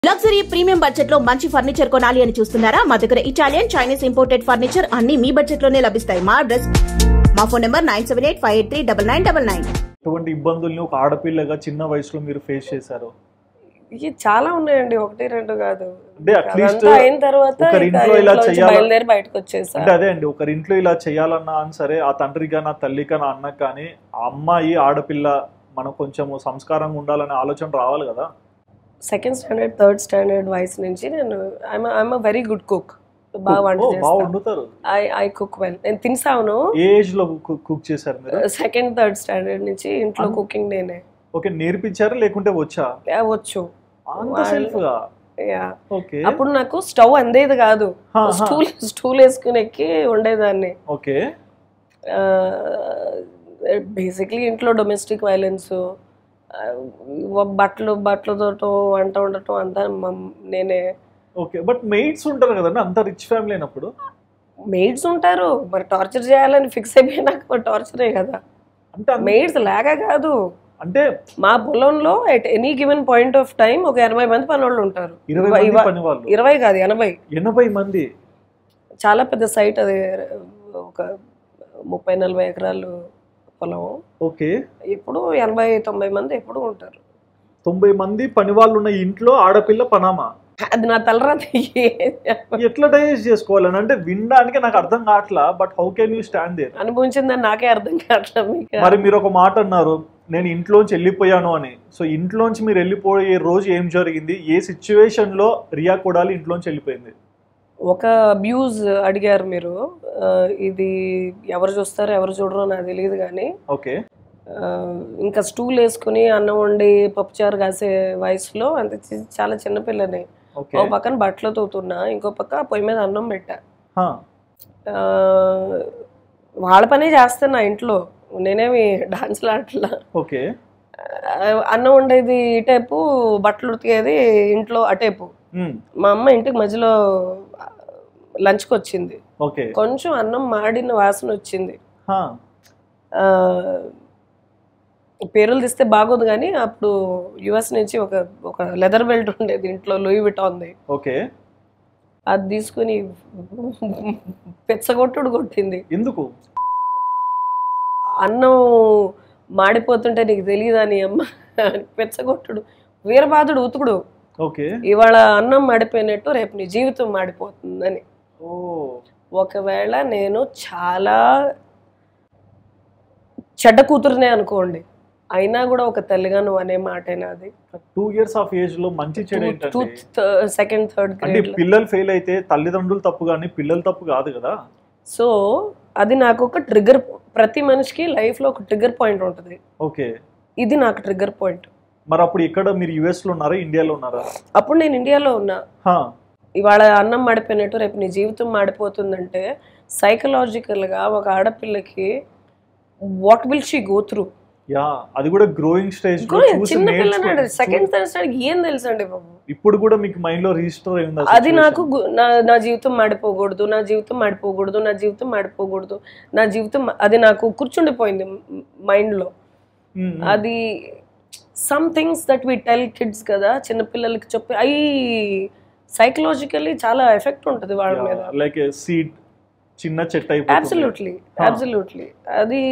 Luxury premium budget లో మంచి furniture కొనాలి అని చూస్తున్నారా మా దగ్గర ఇటాలియన్ చైనీస్ ఇంపోర్టెడ్ ఫర్నిచర్ అన్ని మీ బడ్జెట్ లోనే లభిస్తాయి మా అడ్రస్ మా phone number nine seven eight five eight three double nine double nine ఎటువంటి ఇబ్బందుల్ని ఒక ఆడపిల్లగా చిన్న వయసులో మీరు ఫేస్ చేశారు ఇవి చాలా ఉన్నాయండి ఒకటి రెండు కాదు అంటే అట్లీస్ట్ అదంతా అయిన తర్వాత ఒకరి ఇక ఇంట్లో ఇలా ఇంట్లో నుంచి చెయ్యాల- బయలుదేరి బయటకు వచ్చేసా అంటే అదే అండి ఒకరి ఇంట్లో ఇలా చేయాలన్నా అని సరే ఆ తండ్రిగా నా తల్లిగా నా అన్నకు కానీ ఆ అమ్మాయి ఆడపిల్ల మనం కొంచెము సంస్కారంగా ఉండాలనే ఆలోచన రావాలి కదా సెకండ్ స్టాండర్డ్ థర్డ్ స్టాండర్డ్ వయసు నుంచి నేను I'm I'm very good cook బాగా వంట ఓ, బాగా చేస్తాను వండుతారు ఐ ఐ కుక్ వెల్ నేను తినసాను ఏ ఏజ్ లో కుక్ చేశారు మీరు సెకండ్ థర్డ్ స్టాండర్డ్ నుంచి ఇంట్లో అన్- కుకింగ్ నేనే ఓకే నేర్పించారా లేకుంటే వచ్చా యా, వచ్చు అంత వాళ్ళు- సెల్ఫ్ గా యా ఓకే అప్పుడు నాకు స్టవ్ అందేది కాదు హా, హా. స్టూల్ స్టూల్ వేసుకుని ఎక్కి ఉండేదాన్ని ఓకే బేసిక్లీ ఇంట్లో డొమెస్టిక్ వైలెన్స్ బట్టలు బట్టలతో వంట ఉండటం అంతా మమ్- నేనే ఓకే బట్ మెయిడ్స్ ఉంటారు కదండి అంత రిచ్ ఫ్యామిలీ అయినప్పుడు మెయిడ్స్ ఉంటారు మరి టార్చర్ చేయాలని ఫిక్స్ అయిపోయినాక టార్చరే కదా అంటే అంత- మెయిడ్స్ లాగా కాదు అంటే మా పొలంలో at any given point of time ఒక ఎనభై మంది పనోళ్ళు ఉంటారు ఇరవై ఇవ- మంది ఇవ- పని వాళ్ళు ఇరవై కాదు ఎనభై ఎనభై మంది చాలా పెద్ద సైట్ అది ఒక ముప్పై నలభై ఎకరాలు పొలం ఓకే ఎప్పుడు ఎనభై తొంభై మంది ఎప్పుడు ఉంటారు తొంభై మంది పని వాళ్ళు ఉన్న ఇంట్లో ఆడపిల్ల పనామా అది నా తలరాత ఎట్లా డైజెస్ట్ చేసుకోవాలని అంటే వినడానికి నాకు అర్థం కావట్లా but how can you stand there అనుభవించిందని నాకే అర్థం కావట్లేదు మీకు మరి మీరు ఒక మాట అన్నారు నేను ఇంట్లోంచి వెళ్ళిపోయాను అని సో ఇంట్లోంచి మీరు వెళ్ళిపోయే రోజు ఏం జరిగింది ఏ సిచ్యువేషన్ లో రియా కొడాలి ఇంట్లోంచి వెళ్ళిపోయింది ఒక అబ్యూజ్ అడిగారు మీరు ఆ, ఇది ఎవరు చూస్తారో ఎవరు చూడరో నాకు తెలియదు కానీ ఓకే ఆ, ఇంకా స్టూల్ వేసుకుని అన్నం వండి పప్పుచారు కాసే వయసులో అంత చి- చాలా చిన్నపిల్లని ఓకే ఒక పక్కన బట్టలు తోతున్నా ఇంకో పక్క పొయ్యి మీద అన్నం పెట్టా హా, ఆ, వాళ్ళ పనే చేస్తున్నా ఇంట్లో నేనేమి డాన్స్లు ఆటలా ఓకే ఆ, అన్నం వండేది ఇటేపు బట్టలు ఉతికేది ఇంట్లో అటేపు ఉమ్, మా అమ్మ ఇంటికి మధ్యలో లంచ్కి వచ్చింది ఓకే కొంచెం అన్నం మాడిన వాసన వచ్చింది హా, ఆ, పేరులు తీస్తే బాగోదు కానీ అప్పుడు యుఎస్ నుంచి ఒక ఒక లెదర్ బెల్ట్ ఉండేది ఇంట్లో లూయి విటాంది ఓకే అది తీసుకుని పెచ్చగొట్టుడు కొట్టింది ఎందుకు అన్నం మాడిపోతుంటే నీకు తెలియదా నీ అమ్మ పెచ్చగొట్టుడు వీరబాదుడు ఉతుకుడు ఓకే ఇవాళ అన్నం మాడిపోయినట్టు రేపు నీ జీవితం మాడిపోతుందని ఓ ఒకవేళ నేను చాలా చెడ్డ కూతురునే అనుకోండి అయినా కూడా ఒక తల్లిగా నువ్వు అనే మాటేనా అది టూ ఇయర్స్ ఆఫ్ ఏజ్ లో మంచి చెడు టూ ఏంటంటే సెకండ్ థర్డ్ అంటే గ్రేడ్ పిల్లలు ఫెయిల్ అయితే తల్లిదండ్రులు తప్పు కానీ పిల్లలు తప్పు కాదు కదా సో అది నాకు ఒక ట్రిగర్ ప్రతి మనిషికి లైఫ్ లో ఒక ట్రిగర్ పాయింట్ ఉంటుంది ఓకే ఇది నాకు ట్రిగర్ పాయింట్ మరి అప్పుడు ఇక్కడ మీరు యుఎస్ లో ఉన్నారా ఇండియాలో ఉన్నారా అప్పుడు నేను ఇండియాలో ఉన్నా హా, ఇవాళ అన్నం మాడిపోయినట్టు రేపు నీ జీవితం మాడిపోతుందంటే psychological గా ఒక ఆడపిల్లకి what will she go through yeah అది కూడా గ్రోయింగ్ స్టేజ్ లో చూసి చిన్న పిల్లనాడు నేర్చుకో- సెకండ్ థర్డ్ స్టాండర్డ్ ఏం తెలుసండి బాబు ఇప్పుడు కూడా మీకు మైండ్ లో రిజిస్టర్ అయింది ఆ అది situation? నాకు గు- నా నా జీవితం మాడిపోకూడదు నా జీవితం మాడిపోకూడదు నా జీవితం మాడిపోకూడదు నా జీవితం మా- అది నాకు కూర్చుండిపోయింది మైండ్ లో ఉమ్, ఉమ్. అది some things that we tell kids కదా చిన్నపిల్లలకి చెప్పి అవి సైకలాజికల్లీ చాలా ఎఫెక్ట్ ఉంటుంది వాళ్ళ మీద లైక్ సీడ్ చిన్న చెట్టు అయిపోతుంది అబ్సల్యూట్లీ అబ్సల్యూట్లీ అది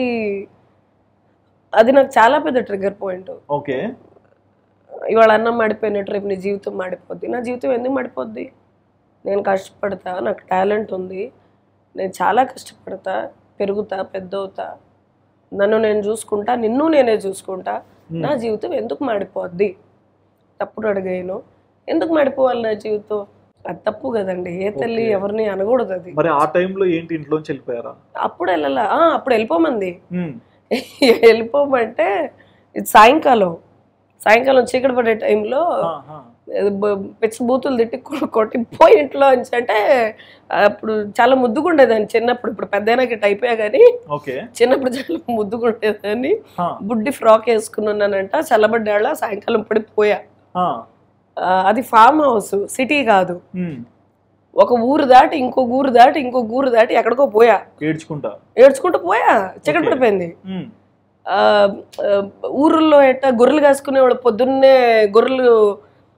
అది నాకు చాలా పెద్ద ట్రిగర్ పాయింట్ ఓకే ఇవాళ అన్నం మాడిపోయినట్టు రేపు నీ జీవితం మాడిపోద్ది నా జీవితం ఎందుకు మాడిపోద్ది నేను కష్టపడతా నాకు టాలెంట్ ఉంది నేను చాలా కష్టపడతా పెరుగుతా పెద్దవుతా నన్ను నేను చూసుకుంటా నిన్ను నేనే చూసుకుంటా నా జీవితం ఎందుకు మాడిపోద్ది తప్పుడు అడిగాను ఎందుకు మాడిపోవాలి నా జీవితం అది తప్పు కదండి ఏ తల్లి ఎవరిని అనకూడదు అది మరి ఆ టైంలో ఏంటి ఇంట్లోంచి వెళ్ళిపోయారా అప్పుడు వెళ్ళాలా ఆ, అప్పుడు వెళ్ళిపోమంది ఉమ్, వెళ్ళిపోమంటే ఇది సాయంకాలం సాయంకాలం చీకటి పడే టైంలో హా, హా. పిచ్చి బూతులు తిట్టి కొ- కొట్టి పోయి ఇంట్లో నుంచి అంటే అప్పుడు చాలా ముద్దుగుండేదాన్ని చిన్నప్పుడు ఇప్పుడు పెద్దయినాక ఇటు అయిపోయా కానీ ఓకే చిన్నప్పుడు చాలా ముద్దుగుండేదాన్ని హా, బుడ్డి ఫ్రాక్ వేసుకుని ఉన్నానంట చల్లబడ్డాళ్ళ సాయంకాలం పడిపోయా హా. ఆ, అది ఫామ్ హౌస్ సిటీ కాదు ఉమ్, ఒక ఊరు దాటి ఇంకో ఊరు దాటి ఇంకో ఊరు దాటి ఎక్కడికో పోయా ఏడ్చుకుంటా ఏడ్చుకుంటూ పోయా చీకటి Okay. పడిపోయింది ఉమ్, ఆ, ఆ, ఊరుల్లో ఎట్టా గొర్రెలు కాసుకునే వాళ్ళు పొద్దున్నే గొర్రెలు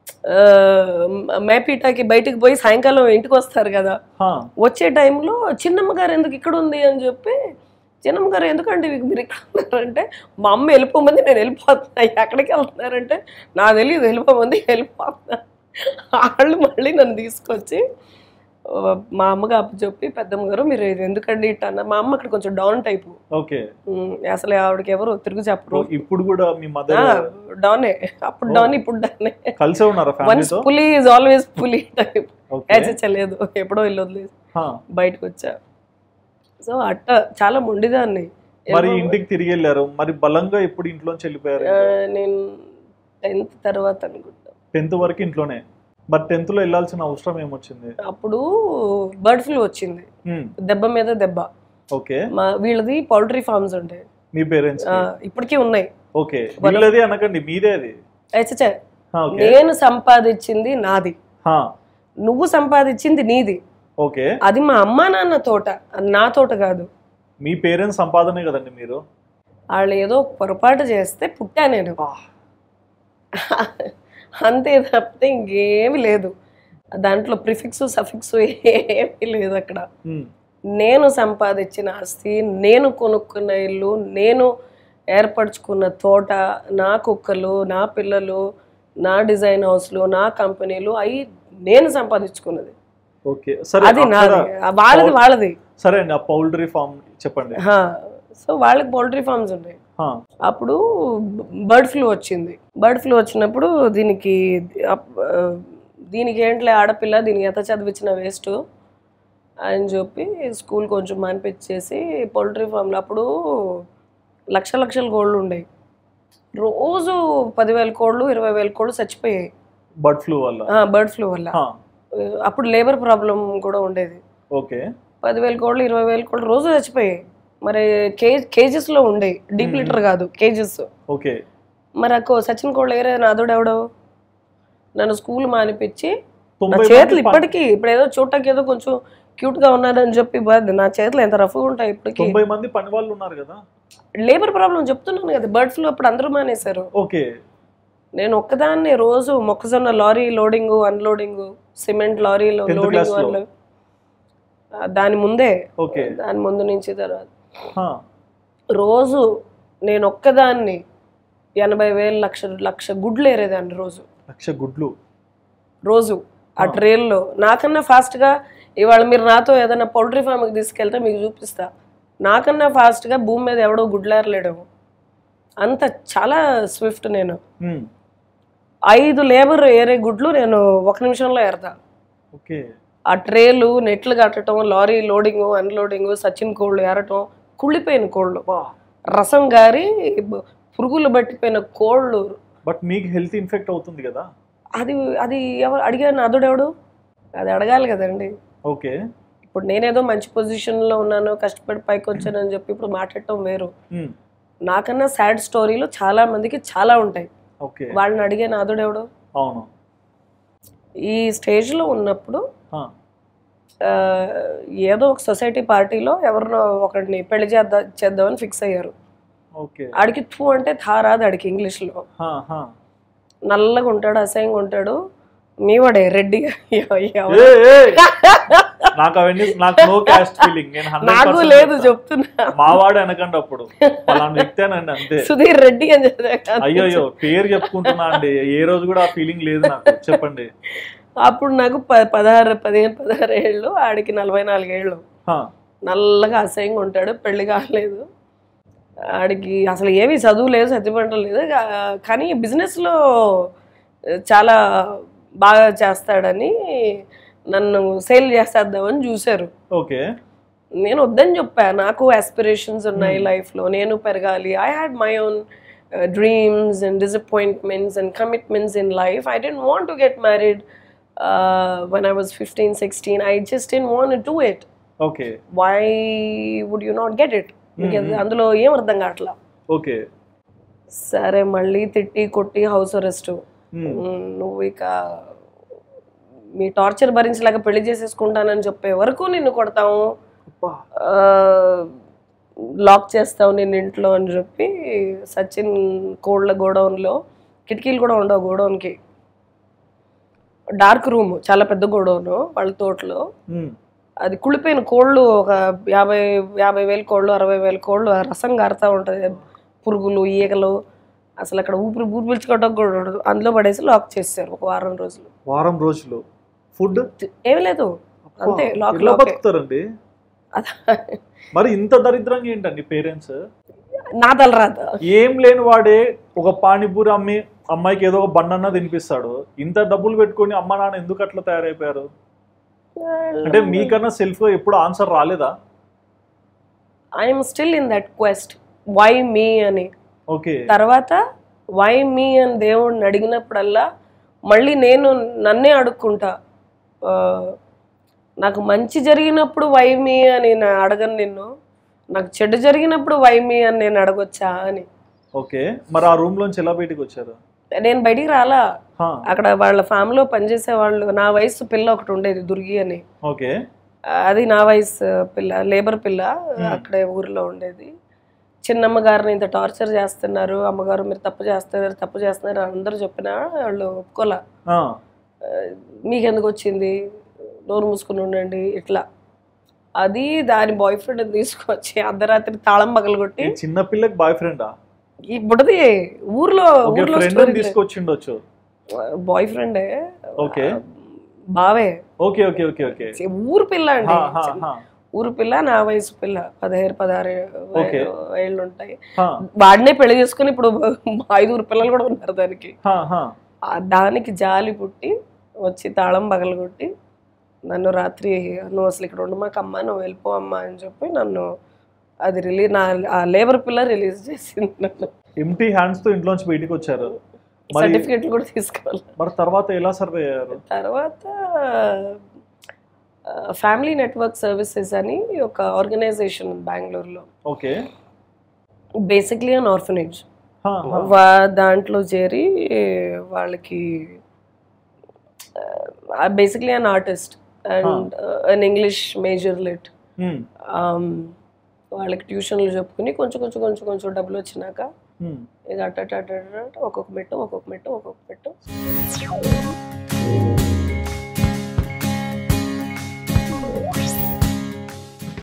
ఆ, మేపీటాకి బయటికి పోయి సాయంకాలం ఇంటికి వస్తారు కదా హా, వచ్చే టైంలో చిన్నమ్మ గారు ఎందుకు ఇక్కడ ఉంది అని చెప్పి చిన్నమ్మ గారు ఎందుకంటే మీకు మీరు ఇక్కడ ఉన్నారంటే మా అమ్మ వెళ్ళిపోమంది నేను వెళ్ళిపోతున్నా ఎక్కడికి వెళ్తున్నారంటే నాకు తెలియదు వెళ్ళిపోమంది వెళ్ళిపోతున్నా వాళ్ళు మళ్ళీ నన్ను తీసుకొచ్చి ఆ, మా అమ్మగా అప్పు చెప్పి పెద్దమ్మ గారు మీరు ఇది ఎందుకండి ఇట్ట అన్న మా అమ్మ అక్కడ కొంచెం డౌన్ టైపు ఓకే ఉమ్, అసలు ఆవిడకి ఎవరు తిరుగు చెప్పరు ఇప్పుడు కూడా మీ ఆ, మదర్ డౌనే అప్పుడు డౌన్ ఇప్పుడు డౌనే కలిసే ఉన్నారా వన్స్ ఫ్యామిలీతో పులి ఈజ్ ఆల్వేస్ పులి టైప్ ఓకే లేదు ఎప్పుడో ఇల్లు వదిలేసి హా, బయటకు వచ్చా సో అట్ట చాలా మొండిదాన్ని మరి ఏమో, ఇంటికి తిరిగి వెళ్ళారు మరి బలంగా ఎప్పుడు ఇంట్లోంచి వెళ్ళిపోయారు ఆ, నేను టెన్త్ తర్వాత అనుకుంటా టెన్త్ వరకు ఇంట్లోనే మరి టెన్త్ లో వెళ్ళాల్సిన అవసరం ఏమొచ్చింది అప్పుడు బర్డ్ ఫ్లూ వచ్చింది ఉమ్, దెబ్బ మీద దెబ్బ ఓకే మా వీళ్ళది పౌల్ట్రీ ఫార్మ్స్ ఉంటాయి మీ పేరెంట్స్ ఆ, ఇప్పటికీ ఉన్నాయి ఓకే వీళ్ళది అనకండి మీదే అది అయితే హా, ఓకే నేను సంపాదించింది నాది హా, నువ్వు సంపాదించింది నీది ఓకే అది మా అమ్మా నాన్న తోట అది నా తోట కాదు మీ పేరెంట్స్ సంపాదనే కదండి మీరు వాళ్ళు ఏదో పొరపాటు చేస్తే పుట్టా నేను అంతే తప్పితే ఇంకేమీ లేదు దాంట్లో ప్రిఫిక్స్ సఫిక్స్ ఏమీ లేదు అక్కడ ఉమ్, నేను సంపాదించిన ఆస్తి నేను కొనుక్కున్న ఇల్లు నేను ఏర్పరచుకున్న తోట నా కుక్కలు నా పిల్లలు నా డిజైన్ హౌస్లు నా కంపెనీలు అవి నేను సంపాదించుకున్నది ఓకే సరే అది అక్కడ- నాది వాళ్ళది వాళ్ళది సరే అండి ఆ పౌల్ట్రీ ఫామ్ చెప్పండి హా. సో వాళ్ళకి పౌల్ట్రీ ఫార్మ్స్ ఉన్నాయి హా, అప్పుడు బర్డ్ ఫ్లూ వచ్చింది బర్డ్ ఫ్లూ వచ్చినప్పుడు దీనికి అప్- ఆ, దీనికి ఏంట్లే ఆడపిల్ల దీనికి ఎంత చదివించిన వేస్ట్ అని చెప్పి స్కూల్ కొంచెం మానిపించేసి పౌల్ట్రీ ఫామ్లో అప్పుడు లక్ష లక్షల కోళ్ళు ఉండేవి రోజు పదివేల కోళ్ళు ఇరవై వేల కోళ్ళు చచ్చిపోయాయి బర్డ్ ఫ్లూ వల్ల బర్డ్ ఫ్లూ వల్ల హా, అప్పుడు లేబర్ ప్రాబ్లం కూడా ఉండేది ఓకే పదివేల కోళ్ళు ఇరవై వేల కోళ్ళు రోజు చచ్చిపోయాయి మరి కే కేజెస్లో ఉండేవి డీప్ లీటర్ కాదు కేజెస్ ఓకే మరి అక్కో సచిన్ కోళ్ళు ఏరే నాదుడెవడో నన్ను స్కూల్ మానిపించి నా తొంభై చేతులు మంది ప- ఇప్పటికీ ఇప్పుడు ఏదో చూడటానికి ఏదో కొంచెం క్యూట్ గా ఉన్నానని చెప్పి బాధ నా చేతులు ఎంత రఫ్గా ఉంటాయి ఇప్పటికీ తొంభై మంది పని వాళ్ళు ఉన్నారు కదా లేబర్ ప్రాబ్లం చెప్తున్నాను కదా బర్డ్ ఫ్లూ అప్పుడు అందరూ మానేశారు ఓకే నేను ఒక్కదాన్ని రోజు మొక్కజొన్న లారీ లోడింగ్ అన్లోడింగ్ సిమెంట్ లారీలో Tenth లోడింగ్ class లో? అన్లోడింగ్ దాని ముందే ఓకే దాని ముందు నుంచి తర్వాత హా, రోజు నేను ఒక్కదాన్ని ఎనభై వేలు లక్ష లక్ష గుడ్లు ఏరేదాన్ని రోజు లక్ష గుడ్లు రోజు ఆ ట్రైల్లో నాకన్నా ఫాస్ట్గా ఇవాళ మీరు నాతో ఏదైనా పౌల్ట్రీ ఫామ్కి తీసుకెళ్తే మీకు చూపిస్తా నాకన్నా ఫాస్ట్గా భూమి మీద ఎవడో గుడ్లేరలేడు అంత చాలా స్విఫ్ట్ నేను ఉమ్, ఐదు లేబర్ ఏరే గుడ్లు నేను ఒక నిమిషంలో ఏరతా ఓకే ఆ ట్రేలు నెట్లు కట్టడం లారీ లోడింగ్ అన్లోడింగ్ సచిన్ కోళ్ళు ఏరటం కుళ్ళిపోయిన కోళ్ళు రసం గారి బ- పురుగులు పట్టిపోయిన కోళ్ళు బట్ మీకు హెల్త్ ఇన్ఫెక్ట్ అవుతుంది కదా అది అది ఎవరు అడిగాను అదుడెవడు అది అడగాలి కదండి ఓకే ఇప్పుడు నేనేదో మంచి పొజిషన్లో ఉన్నాను కష్టపడి పైకి వచ్చానని చెప్పి ఇప్పుడు మాట్లాడటం వేరు ఉమ్, నాకన్నా సాడ్ స్టోరీలు చాలా మందికి చాలా ఉంటాయి ఓకే వాళ్ళని అడిగే నాదుడెవడు అవును ఈ స్టేజ్లో ఉన్నప్పుడు హా, ఆ, ఏదో ఒక సొసైటీ పార్టీలో ఎవరినో ఒకరిని పెళ్లి చేద్దా చేద్దామని ఫిక్స్ అయ్యారు ఓకే ఆడికి థూ అంటే థా రాదు ఆడికి ఇంగ్లీష్లో హా, హా. నల్లగా ఉంటాడు అసహ్యంగా ఉంటాడు మీవాడే రెడ్డి ఎవరు? ఏ, ఏ! నాకు అవన్నీ నాకు నో క్యాస్ట్ ఫీలింగ్ నేను హండ్రెడ్ నాకు లేదు చెప్తున్నా మావాడు అనకండి అప్పుడు పలానా వ్యక్తేనండి అంతే సుధీర్ రెడ్డి అని చెప్పారు అయ్యో అయ్యో పేరు చెప్పుకుంటున్నా అండి ఏ రోజు కూడా ఆ ఫీలింగ్ లేదు నాకు చెప్పండి అప్పుడు నాకు ప- పదహారు పదిహేను పదహారు ఏళ్ళు ఆడికి నలభై నాలుగేళ్ళు హా, నల్లగా అసహ్యంగా ఉంటాడు పెళ్లి కాలేదు ఆడికి అసలు ఏమీ చదువు లేదు సత్యపంట లేదు కా- కానీ బిజినెస్లో చాలా బాగా చేస్తాడని నన్ను సేల్ చేసేద్దామని చూశారు ఓకే నేను వద్దని చెప్పా నాకు ఆస్పిరేషన్స్ ఉన్నాయి లైఫ్లో నేను పెరగాలి I had my own dreams and disappointments and commitments in life I didn't want to get married when I was fifteen sixteen I just didn't want do it okay why would you not get it అందులో ఏం అర్థం కావట్లా okay సరే మళ్ళీ తిట్టి కొట్టి house arrest ఉమ్, నువ్వు ఇక మీ టార్చర్ భరించలేక పెళ్లి చేసేసుకుంటానని చెప్పే వరకు నిన్ను కొడతాము అబ్బా. లాక్ చేస్తావు నేను ఇంట్లో అని చెప్పి సచిన్ కోళ్ళ గోడౌన్లో కిటికీలు కూడా ఉండవు గోడౌన్కి డార్క్ రూమ్ చాలా పెద్ద గొడవను వాళ్ళ తోటలో ఉమ్, అది కుళ్ళిపోయిన కోళ్ళు ఒక యాభై యాభై వేల కోళ్ళు అరవై వేల కోళ్ళు ఆ రసం కారుతూ ఉంటుంది పురుగులు ఈగలు అసలు అక్కడ ఊపిరి ఊపిరి పీల్చుకోవడం కూడా ఉండదు అందులో పడేసి లాక్ చేస్తారు ఒక వారం రోజులు వారం రోజులు ఫుడ్ ఏమీ లేదు అంతే లాక్ ఎలా లాక్ బతుకుతారండి మరి ఇంత దరిద్రంగా ఏంటండి పేరెంట్స్ నా తలరాత ఏం లేని వాడే ఒక పానీపూరి అమ్మి అమ్మాయికి ఏదో ఒక బండన్న తినిపిస్తాడు ఇంత డబ్బులు పెట్టుకొని అమ్మ నాన్న ఎందుకు అట్లా తయారైపోయారు అంటే మీకన్నా సెల్ఫ్ ఎప్పుడు ఆన్సర్ రాలేదా I'm still in that quest why me అని ఓకే తర్వాత వై మీ అని దేవుడిని అడిగినప్పుడల్లా మళ్ళీ నేను నన్నే అడుక్కుంటా ఆ, నాకు మంచి జరిగినప్పుడు వై మీ అని నా అడగను నిన్ను నాకు చెడు జరిగినప్పుడు వై మీ అని నేను అడగొచ్చా అని ఓకే మరి ఆ రూమ్ లోంచి ఎలా బయటికి వచ్చారు నేను బయటికి రాలా హా, అక్కడ వాళ్ళ ఫ్యామిలీలో పనిచేసే వాళ్ళు నా వయసు పిల్ల ఒకటి ఉండేది దుర్గి అని ఓకే అది నా వయసు పిల్ల లేబర్ పిల్ల అక్కడే ఊరిలో ఉండేది చిన్నమ్మ గారిని ఇంత టార్చర్ చేస్తున్నారు అమ్మగారు మీరు తప్పు చేస్తున్నారు తప్పు చేస్తున్నారు అని అందరూ చెప్పినా వాళ్ళు ఒప్పుకోలే ఆ, మీకెందుకు వచ్చింది నోరు మూసుకుని ఉండండి ఇట్లా అది దాని బాయ్ ఫ్రెండ్ తీసుకొచ్చి అర్ధరాత్రి తాళం పగలగొట్టి ఈ చిన్న పిల్లకి బాయ్ ఫ్రెండా ఇప్పుడుది ఊర్లో ఓకే ఊర్లో ఫ్రెండ్ తీసుకొచ్చిండొచ్చు బాయ్ ఫ్రెండే ఓకే బావే ఓకే ఓకే ఓకే ఓకే ఊరు పిల్ల అండి హా, హా, హా, ఊరు పిల్ల నా వయసు పిల్ల పదహారు పదహారు Okay. ఏళ్ళు ఉంటాయి హా, వాడినే పెళ్లి చేసుకుని ఇప్పుడు ఐదుగురు పిల్లలు కూడా ఉన్నారు దానికి హా, హా. ఆ దానికి జాలి పుట్టి వచ్చి తాళం పగలగొట్టి నన్ను రాత్రి నువ్వు అసలు ఇక్కడ ఉండమాక అమ్మా నువ్వు వెళ్ళిపో అమ్మా అని చెప్పి నన్ను అది రిలీజ్ నా ఆ లేబర్ పిల్ల రిలీజ్ చేసింది నన్ను ఎంటీ హ్యాండ్స్ తో ఇంట్లోంచి బయటికి వచ్చారు మరి సర్టిఫికెట్లు కూడా తీసుకోవాలి మరి తర్వాత ఎలా సర్వే అయ్యారు తర్వాత ఫ్యామిలీ నెట్వర్క్ సర్వీసెస్ అని ఒక ఆర్గనైజేషన్ బెంగళూరులో ఓకే బేసిక్లీ అన్ ఆర్ఫనేజ్ హా, హా. వా దాంట్లో చేరి వాళ్ళకి basically an artist and an English major lit um, వాళ్ళకి ట్యూషన్లు చెప్పుకుని కొంచెం కొంచెం కొంచెం కొంచెం డబ్బులు వచ్చినాక ఉమ్. ఇక అట్ట అట్ట అట్ట అట్ట ఒక్కొక్క మెట్టు ఒక్కొక్క మెట్టు ఒక్కొక్క మెట్టు